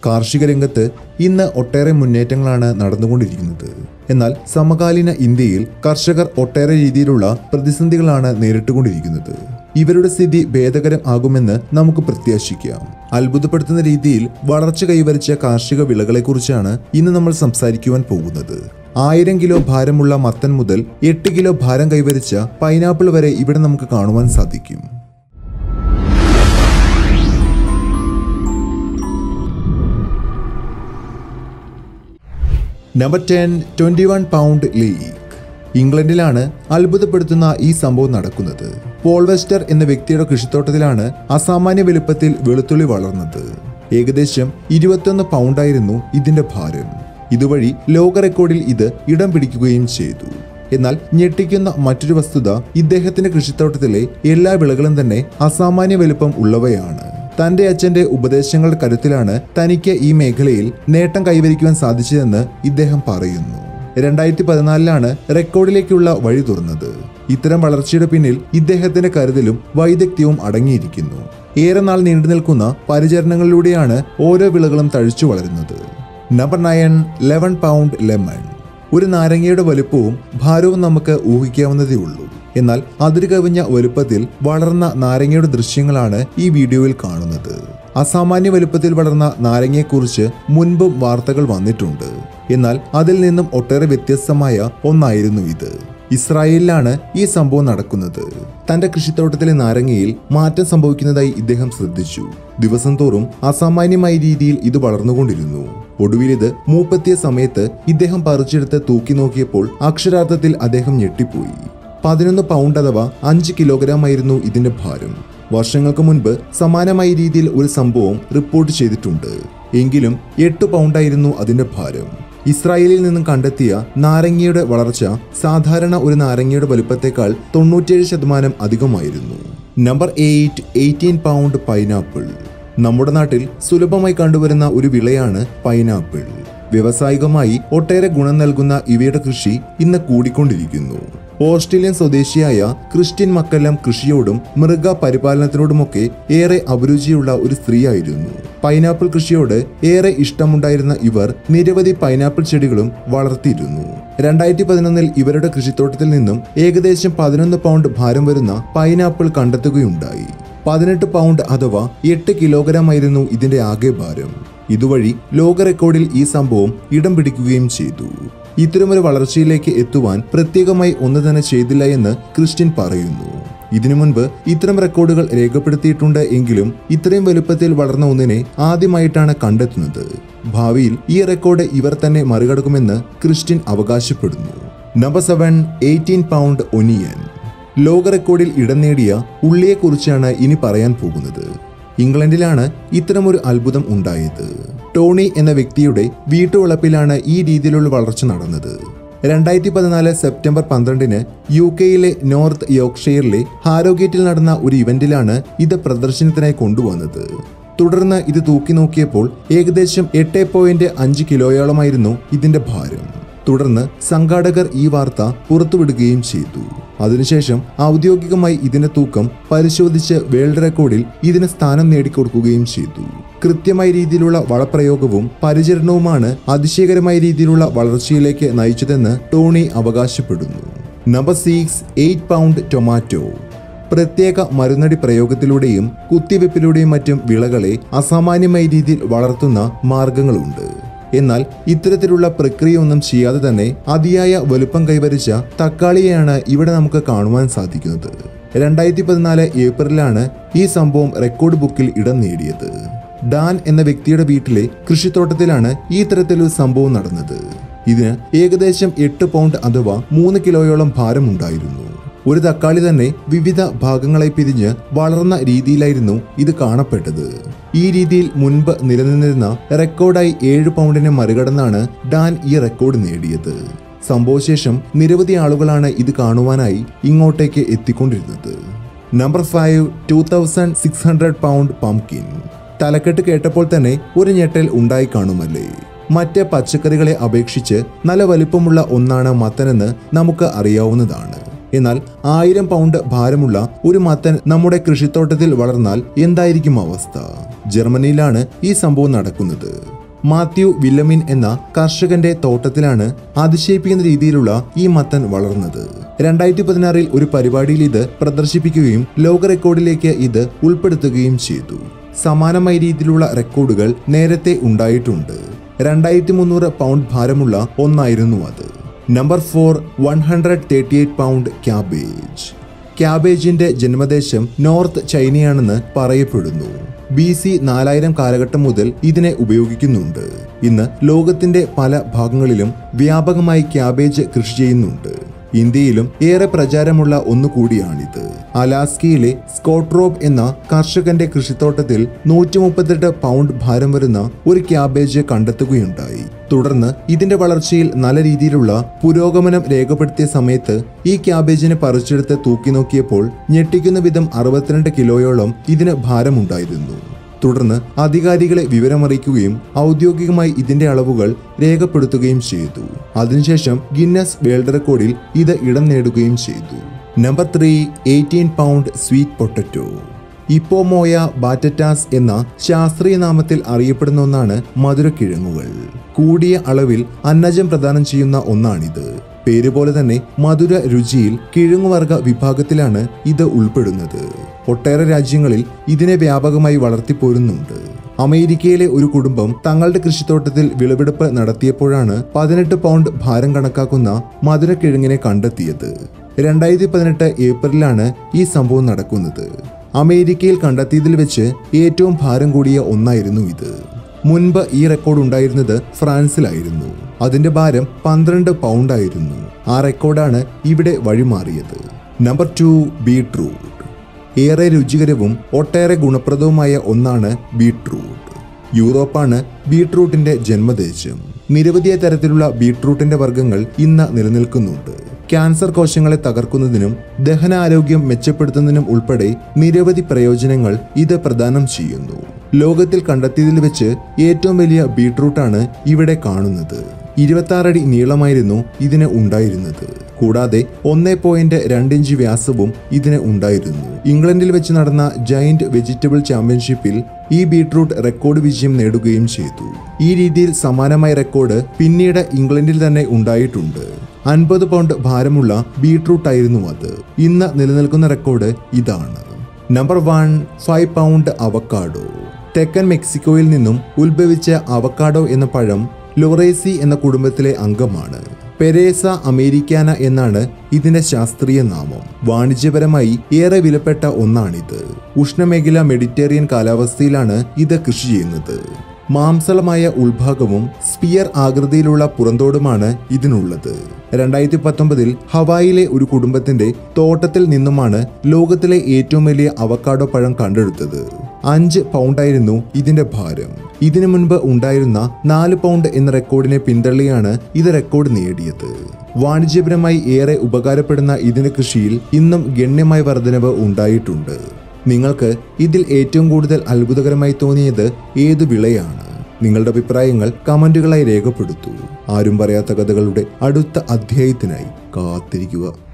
കാർഷിക രംഗത്ത് ഇന്ന് ഒട്ടേറെ മുന്നേറ്റങ്ങളാണ് നടന്നുകൊണ്ടിരിക്കുന്നത് എന്നാൽ സമകാലീന ഇന്ത്യയിൽ കർഷകർ ഒട്ടേറെ രീതിയിലുള്ള പ്രതിസന്ധികളാണ് നേരിട്ടുകൊണ്ടിരിക്കുന്നത് ഇവരുടെ സ്ഥിതി ഭേദകരം ആകുമെന്ന് നമുക്ക് പ്രത്യാശിക്കാം അത്ഭുതപ്പെടുത്തുന്ന രീതിയിൽ വളർച്ച കൈവരിച്ച കാർഷിക വിളകളെക്കുറിച്ചാണ് ഇന്ന് നമ്മൾ സംസാരിക്കുവാൻ പോകുന്നത് ആയിരം കിലോ ഭാരമുള്ള മത്തൻ മുതൽ എട്ട് കിലോ ഭാരം കൈവരിച്ച പൈനാപ്പിൾ വരെ ഇവിടെ നമുക്ക് കാണുവാൻ സാധിക്കും number ten twenty one pound leek ഇംഗ്ലണ്ടിലാണ് അത്ഭുതപ്പെടുത്തുന്ന ഈ സംഭവം നടക്കുന്നത് പോൾവെസ്റ്റർ എന്ന വ്യക്തിയുടെ കൃഷിത്തോട്ടത്തിലാണ് അസാമാന്യ വലുപ്പത്തിൽ വെളുത്തുള്ളി വളർന്നത് ഏകദേശം ഇരുപത്തൊന്ന് പൗണ്ടായിരുന്നു ഇതിന്റെ ഭാരം ഇതുവഴി ലോക റെക്കോർഡിൽ ഇത് ഇടം പിടിക്കുകയും ചെയ്തു എന്നാൽ ഞെട്ടിക്കുന്ന മറ്റൊരു വസ്തുത ഇദ്ദേഹത്തിന്റെ കൃഷിത്തോട്ടത്തിലെ എല്ലാ വിളകളും തന്നെ അസാമാന്യ വലുപ്പം ഉള്ളവയാണ് തന്റെ അച്ഛന്റെ ഉപദേശങ്ങളുടെ കരുത്തിലാണ് തനിക്ക് ഈ മേഖലയിൽ നേട്ടം കൈവരിക്കുവാൻ സാധിച്ചതെന്ന് ഇദ്ദേഹം പറയുന്നു രണ്ടായിരത്തി പതിനാലിലാണ് റെക്കോർഡിലേക്കുള്ള വഴി തുറന്നത് ഇത്തരം വളർച്ചയുടെ പിന്നിൽ ഇദ്ദേഹത്തിന്റെ കരുതലും വൈദഗ്ധ്യവും അടങ്ങിയിരിക്കുന്നു ഏറെ നാൾ നീണ്ടു നിൽക്കുന്ന പരിചരണങ്ങളിലൂടെയാണ് ഓരോ വിളകളും തഴിച്ചു വളരുന്നത് number nine eleven pound lemon ഒരു നാരങ്ങയുടെ വലുപ്പവും ഭാരവും നമുക്ക് ഊഹിക്കാവുന്നതേ ഉള്ളൂ എന്നാൽ അതിര് കവിഞ്ഞ വലുപ്പത്തിൽ വളർന്ന നാരങ്ങയുടെ ദൃശ്യങ്ങളാണ് ഈ വീഡിയോയിൽ കാണുന്നത് അസാമാന്യ വലുപ്പത്തിൽ വളർന്ന നാരങ്ങയെക്കുറിച്ച് മുൻപും വാർത്തകൾ വന്നിട്ടുണ്ട് എന്നാൽ അതിൽ നിന്നും ഒട്ടേറെ വ്യത്യസ്തമായ ഒന്നായിരുന്നു ഇത് ഇസ്രായേലിലാണ് ഈ സംഭവം നടക്കുന്നത് തന്റെ കൃഷിത്തോട്ടത്തിലെ നാരങ്ങയിൽ മാറ്റം സംഭവിക്കുന്നതായി ഇദ്ദേഹം ശ്രദ്ധിച്ചു ദിവസം തോറും അസാമാന്യമായ രീതിയിൽ ഇത് വളർന്നുകൊണ്ടിരുന്നു ഒടുവിൽ ഇത് മൂപ്പെത്തിയ സമയത്ത് ഇദ്ദേഹം പറിച്ചെടുത്ത് തൂക്കി നോക്കിയപ്പോൾ അക്ഷരാർത്ഥത്തിൽ അദ്ദേഹം ഞെട്ടിപ്പോയി പതിനൊന്ന് പൗണ്ട് അഥവാ അഞ്ച് കിലോഗ്രാം ആയിരുന്നു ഇതിന്റെ ഭാരം വർഷങ്ങൾക്ക് മുൻപ് സമാനമായ രീതിയിൽ ഒരു സംഭവം റിപ്പോർട്ട് ചെയ്തിട്ടുണ്ട് എങ്കിലും എട്ട് പൗണ്ടായിരുന്നു അതിന്റെ ഭാരം ഇസ്രായേലിൽ നിന്നും കണ്ടെത്തിയ നാരങ്ങയുടെ വളർച്ച സാധാരണ ഒരു നാരങ്ങയുടെ വലുപ്പത്തേക്കാൾ തൊണ്ണൂറ്റേഴ് ശതമാനം അധികമായിരുന്നു number eight eighteen pound pineapple നമ്മുടെ നാട്ടിൽ സുലഭമായി കണ്ടുവരുന്ന ഒരു വിളയാണ് പൈനാപ്പിൾ വ്യവസായികമായി ഒട്ടേറെ ഗുണം നൽകുന്ന ഇവയുടെ കൃഷി ഇന്ന് കൂടിക്കൊണ്ടിരിക്കുന്നു ഓസ്ട്രേലിയൻ സ്വദേശിയായ ക്രിസ്ത്യൻ മക്കല്ലം കൃഷിയോടും മൃഗ പരിപാലനത്തിനോടുമൊക്കെ ഏറെ അഭിരുചിയുള്ള ഒരു സ്ത്രീയായിരുന്നു പൈനാപ്പിൾ കൃഷിയോട് ഏറെ ഇഷ്ടമുണ്ടായിരുന്ന ഇവർ നിരവധി പൈനാപ്പിൾ ചെടികളും വളർത്തിയിരുന്നു രണ്ടായിരത്തി പതിനൊന്നിൽ ഇവരുടെ കൃഷിത്തോട്ടത്തിൽ നിന്നും ഏകദേശം പതിനൊന്ന് പൗണ്ട് ഭാരം വരുന്ന പൈനാപ്പിൾ കണ്ടെത്തുകയുണ്ടായി പതിനെട്ട് പൗണ്ട് അഥവാ എട്ട് കിലോഗ്രാം ആയിരുന്നു ഇതിന്റെ ആകെ ഭാരം ഇതുവഴി ലോക റെക്കോർഡിൽ ഈ സംഭവം ഇടം പിടിക്കുകയും ചെയ്തു ഇത്തരമൊരു വളർച്ചയിലേക്ക് എത്തുവാൻ പ്രത്യേകമായി ഒന്നു തന്നെ ചെയ്തില്ല എന്ന് ക്രിസ്ത്യൻ പറയുന്നു ഇതിനു മുൻപ് ഇത്തരം റെക്കോർഡുകൾ രേഖപ്പെടുത്തിയിട്ടുണ്ട് എങ്കിലും ഇത്രയും വലുപ്പത്തിൽ വളർന്ന ഒന്നിനെ ആദ്യമായിട്ടാണ് കണ്ടെത്തുന്നത് ഭാവിയിൽ ഈ റെക്കോർഡ് ഇവർ തന്നെ മറികടക്കുമെന്ന് ക്രിസ്ത്യൻ അവകാശപ്പെടുന്നു number seven eighteen pound onion ലോക റെക്കോർഡിൽ ഇടം നേടിയ ഉള്ളിയെക്കുറിച്ചാണ് ഇനി പറയാൻ പോകുന്നത് ഇംഗ്ലണ്ടിലാണ് ഇത്തരമൊരു അത്ഭുതം ഉണ്ടായത് ടോണി എന്ന വ്യക്തിയുടെ വീട്ടുവളപ്പിലാണ് ഈ രീതിയിലുള്ള വളർച്ച നടന്നത് രണ്ടായിരത്തി പതിനാല് സെപ്റ്റംബർ പന്ത്രണ്ടിന് യു കെയിലെ നോർത്ത് യോർക്ക്ഷയറിലെ ഹാരോഗേറ്റിൽ നടന്ന ഒരു ഇവന്റിലാണ് ഇത് പ്രദർശനത്തിനായി കൊണ്ടുവന്നത് തുടർന്ന് ഇത് തൂക്കി നോക്കിയപ്പോൾ ഏകദേശം എട്ട് പോയിന്റ് അഞ്ച് കിലോയോളമായിരുന്നു ഇതിന്റെ ഭാരം തുടർന്ന് സംഘാടകർ ഈ വാർത്ത പുറത്തുവിടുകയും ചെയ്തു അതിനുശേഷം ഔദ്യോഗികമായി ഇതിന്റെ തൂക്കം പരിശോധിച്ച് വേൾഡ് റെക്കോർഡിൽ ഇതിന് സ്ഥാനം നേടിക്കൊടുക്കുകയും ചെയ്തു കൃത്യമായ രീതിയിലുള്ള വളപ്രയോഗവും പരിചരണവുമാണ് അതിശയകരമായ രീതിയിലുള്ള വളർച്ചയിലേക്ക് നയിച്ചതെന്ന് ടോണി അവകാശപ്പെടുന്നു number six eight pound tomato പ്രത്യേക മരുന്നടി പ്രയോഗത്തിലൂടെയും കുത്തിവെപ്പിലൂടെയും മറ്റും വിളകളെ അസാമാന്യമായ രീതിയിൽ വളർത്തുന്ന മാർഗങ്ങളുണ്ട് എന്നാൽ ഇത്തരത്തിലുള്ള പ്രക്രിയയൊന്നും ചെയ്യാതെ തന്നെ അതിയായ വലുപ്പം കൈവരിച്ച തക്കാളിയെയാണ് ഇവിടെ നമുക്ക് കാണുവാൻ സാധിക്കുന്നത് രണ്ടായിരത്തി പതിനാല് ഏപ്രിലാണ് ഈ സംഭവം റെക്കോർഡ് ബുക്കിൽ ഇടം നേടിയത് ഡാൻ എന്ന വ്യക്തിയുടെ വീട്ടിലെ കൃഷിത്തോട്ടത്തിലാണ് ഈ തരത്തിലൊരു സംഭവം നടന്നത് ഇതിന് ഏകദേശം എട്ട് പൗണ്ട് അഥവാ മൂന്ന് കിലോയോളം ഭാരമുണ്ടായിരുന്നു ഒരു തക്കാളി തന്നെ വിവിധ ഭാഗങ്ങളായി പിരിഞ്ഞ് വളർന്ന രീതിയിലായിരുന്നു ഇത് കാണപ്പെട്ടത് ഈ രീതിയിൽ മുൻപ് നിലനിന്നിരുന്ന റെക്കോർഡായി ഏഴ് പൗണ്ടിനെ മറികടന്നാണ് ഡാൻ ഈ റെക്കോർഡ് നേടിയത് സംഭവശേഷം നിരവധി ആളുകളാണ് ഇത് കാണുവാനായി ഇങ്ങോട്ടേക്ക് എത്തിക്കൊണ്ടിരുന്നത് number five two thousand six hundred pound pumpkin തലക്കെട്ട് കേട്ടപ്പോൾ തന്നെ ഒരു ഞെട്ടൽ ഉണ്ടായി കാണുമല്ലേ മറ്റ് പച്ചക്കറികളെ അപേക്ഷിച്ച് നല്ല വലിപ്പമുള്ള ഒന്നാണ് മത്തനെന്ന് നമുക്ക് അറിയാവുന്നതാണ് എന്നാൽ ആയിരം പൗണ്ട് ഭാരമുള്ള ഒരു മത്തൻ നമ്മുടെ കൃഷിത്തോട്ടത്തിൽ വളർന്നാൽ എന്തായിരിക്കും അവസ്ഥ ജർമ്മനിയിലാണ് ഈ സംഭവം നടക്കുന്നത് മാത്യു വില്ലമിൻ എന്ന കർഷകന്റെ തോട്ടത്തിലാണ് അതിശയിപ്പിക്കുന്ന രീതിയിലുള്ള ഈ മത്തൻ വളർന്നത് രണ്ടായിരത്തി പതിനാറിൽ ഒരു പരിപാടിയിൽ ഇത് പ്രദർശിപ്പിക്കുകയും ലോക റെക്കോർഡിലേക്ക് ഇത് ഉൾപ്പെടുത്തുകയും ചെയ്തു സമാനമായ രീതിയിലുള്ള റെക്കോർഡുകൾ നേരത്തെ ഉണ്ടായിട്ടുണ്ട് രണ്ടായിരത്തി മുന്നൂറ് പൗണ്ട് ഭാരമുള്ള ഒന്നായിരുന്നു അത് number four one hundred thirty eight pound cabbage ക്യാബേജിന്റെ ജന്മദേശം നോർത്ത് ചൈനയാണെന്ന് പറയപ്പെടുന്നു ബി സി നാലായിരം കാലഘട്ടം മുതൽ ഇതിനെ ഉപയോഗിക്കുന്നുണ്ട് ഇന്ന് ലോകത്തിന്റെ പല ഭാഗങ്ങളിലും വ്യാപകമായി ക്യാബേജ് കൃഷി ചെയ്യുന്നുണ്ട് ഇന്ത്യയിലും ഏറെ പ്രചാരമുള്ള ഒന്നുകൂടിയാണിത് അലാസ്കയിലെ സ്കോട്രോബ് എന്ന കർഷകന്റെ കൃഷിത്തോട്ടത്തിൽ നൂറ്റി മുപ്പത്തെട്ട് പൗണ്ട് ഭാരം വരുന്ന ഒരു ക്യാബേജ് കണ്ടെത്തുകയുണ്ടായി തുടർന്ന് ഇതിന്റെ വളർച്ചയിൽ നല്ല രീതിയിലുള്ള പുരോഗമനം രേഖപ്പെടുത്തിയ സമയത്ത് ഈ ക്യാബേജിനെ പറിച്ചെടുത്ത് തൂക്കി നോക്കിയപ്പോൾ ഞെട്ടിക്കുന്ന വിധം അറുപത്തിരണ്ട് കിലോയോളം ഇതിന് ഭാരമുണ്ടായിരുന്നു തുടർന്ന് അധികാരികളെ വിവരമറിയിക്കുകയും ഔദ്യോഗികമായി ഇതിന്റെ അളവുകൾ രേഖപ്പെടുത്തുകയും ചെയ്തു അതിനുശേഷം ഗിന്നസ് വേൾഡ് റെക്കോർഡിൽ ഇത് ഇടം നേടുകയും ചെയ്തു number three eighteen pound sweet potato Ipomoea batatas എന്ന ശാസ്ത്രീയ നാമത്തിൽ അറിയപ്പെടുന്ന ഒന്നാണ് മധുരക്കിഴങ്ങുകൾ കൂടിയ അളവിൽ അന്നജം പ്രദാനം ചെയ്യുന്ന ഒന്നാണിത് പേര് പോലെ തന്നെ മധുര രുചിയിൽ കിഴങ്ങുവർഗ വിഭാഗത്തിലാണ് ഇത് ഉൾപ്പെടുന്നത് ഒട്ടേറെ രാജ്യങ്ങളിൽ ഇതിനെ വ്യാപകമായി വളർത്തിപ്പോരുന്നുണ്ട് അമേരിക്കയിലെ ഒരു കുടുംബം തങ്ങളുടെ കൃഷിത്തോട്ടത്തിൽ വിളവെടുപ്പ് നടത്തിയപ്പോഴാണ് പതിനെട്ട് പൗണ്ട് ഭാരം കണക്കാക്കുന്ന മധുരക്കിഴങ്ങിനെ കണ്ടെത്തിയത് രണ്ടായിരത്തി പതിനെട്ട് ഏപ്രിലാണ് ഈ സംഭവം നടക്കുന്നത് അമേരിക്കയിൽ കണ്ടെത്തിയതിൽ വെച്ച് ഏറ്റവും ഭാരം കൂടിയ ഒന്നായിരുന്നു ഇത് മുൻപ് ഈ റെക്കോർഡ് ഉണ്ടായിരുന്നത് ഫ്രാൻസിലായിരുന്നു അതിന്റെ ഭാരം പന്ത്രണ്ട് പൗണ്ട് ആയിരുന്നു ആ റെക്കോർഡാണ് ഇവിടെ വഴിമാറിയത് നമ്പർ ടു ബീട്രൂട്ട് ഏറെ രുചികരവും ഒട്ടേറെ ഗുണപ്രദവുമായ ഒന്നാണ് ബീട്രൂട്ട് യൂറോപ്പാണ് ബീട്രൂട്ടിന്റെ ജന്മദേശം നിരവധിയായ തരത്തിലുള്ള ബീട്രൂട്ടിന്റെ വർഗ്ഗങ്ങൾ ഇന്ന് നിലനിൽക്കുന്നുണ്ട് ക്യാൻസർ കോശങ്ങളെ തകർക്കുന്നതിനും ദഹനാരോഗ്യം മെച്ചപ്പെടുത്തുന്നതിനും ഉൾപ്പെടെ നിരവധി പ്രയോജനങ്ങൾ ഇത് പ്രദാനം ചെയ്യുന്നു ലോകത്തിൽ കണ്ടെത്തിയതിൽ വെച്ച് ഏറ്റവും വലിയ ബീട്രൂട്ടാണ് ഇവിടെ കാണുന്നത് ഇരുപത്തി നീളമായിരുന്നു ഇതിന് ഉണ്ടായിരുന്നത് കൂടാതെ ഒന്നേ പോയിന്റ് രണ്ടിഞ്ച് വ്യാസവും ഇതിന് ഉണ്ടായിരുന്നു ഇംഗ്ലണ്ടിൽ വെച്ച് നടന്ന ജയന്റ് വെജിറ്റബിൾ ചാമ്പ്യൻഷിപ്പിൽ ഈ ബീട്രൂട്ട് റെക്കോർഡ് വിജയം നേടുകയും ചെയ്തു ഈ രീതിയിൽ സമാനമായ റെക്കോർഡ് പിന്നീട് ഇംഗ്ലണ്ടിൽ തന്നെ ഉണ്ടായിട്ടുണ്ട് അൻപത് പൗണ്ട് ഭാരമുള്ള ബീട്രൂട്ട് ആയിരുന്നു അത് ഇന്ന് നിലനിൽക്കുന്ന റെക്കോർഡ് ഇതാണ് number one five pound avocado തെക്കൻ മെക്സിക്കോയിൽ നിന്നും ഉത്ഭവിച്ച അവക്കാഡോ എന്ന പഴം ലൊറേസി എന്ന കുടുംബത്തിലെ അംഗമാണ് പെരേസ അമേരിക്കാന എന്നാണ് ഇതിന്റെ ശാസ്ത്രീയ നാമം വാണിജ്യപരമായി ഏറെ വിലപ്പെട്ട ഒന്നാണിത് ഉഷ്ണമേഖല മെഡിറ്ററേനിയൻ കാലാവസ്ഥയിലാണ് ഇത് കൃഷി ചെയ്യുന്നത് മാംസളമായ ഉൾഭാഗവും സ്പിയർ ആകൃതിയിലുള്ള പുറന്തോടുമാണ് ഇതിനുള്ളത് രണ്ടായിരത്തി പത്തൊമ്പതിൽ ഹവായിലെ ഒരു കുടുംബത്തിന്റെ തോട്ടത്തിൽ നിന്നുമാണ് ലോകത്തിലെ ഏറ്റവും വലിയ അവക്കാഡോ പഴം കണ്ടെടുത്തത് അഞ്ച് പൗണ്ടായിരുന്നു ഇതിന്റെ ഭാരം ഇതിനു മുൻപ് ഉണ്ടായിരുന്ന നാല് പൗണ്ട് എന്ന റെക്കോർഡിനെ പിന്തള്ളിയാണ് ഇത് റെക്കോർഡ് നേടിയത് വാണിജ്യപരമായി ഏറെ ഉപകാരപ്പെടുന്ന ഇതിന്റെ കൃഷിയിൽ ഇന്നും ഗണ്യമായ വർധനവ് ഉണ്ടായിട്ടുണ്ട് നിങ്ങൾക്ക് ഇതിൽ ഏറ്റവും കൂടുതൽ അത്ഭുതകരമായി തോന്നിയത് ഏത് വിളയാണ് നിങ്ങളുടെ അഭിപ്രായങ്ങൾ കമന്റുകളായി രേഖപ്പെടുത്തൂ ആരും പറയാത്ത കഥകളുടെ അടുത്ത അധ്യായത്തിനായി കാത്തിരിക്കുക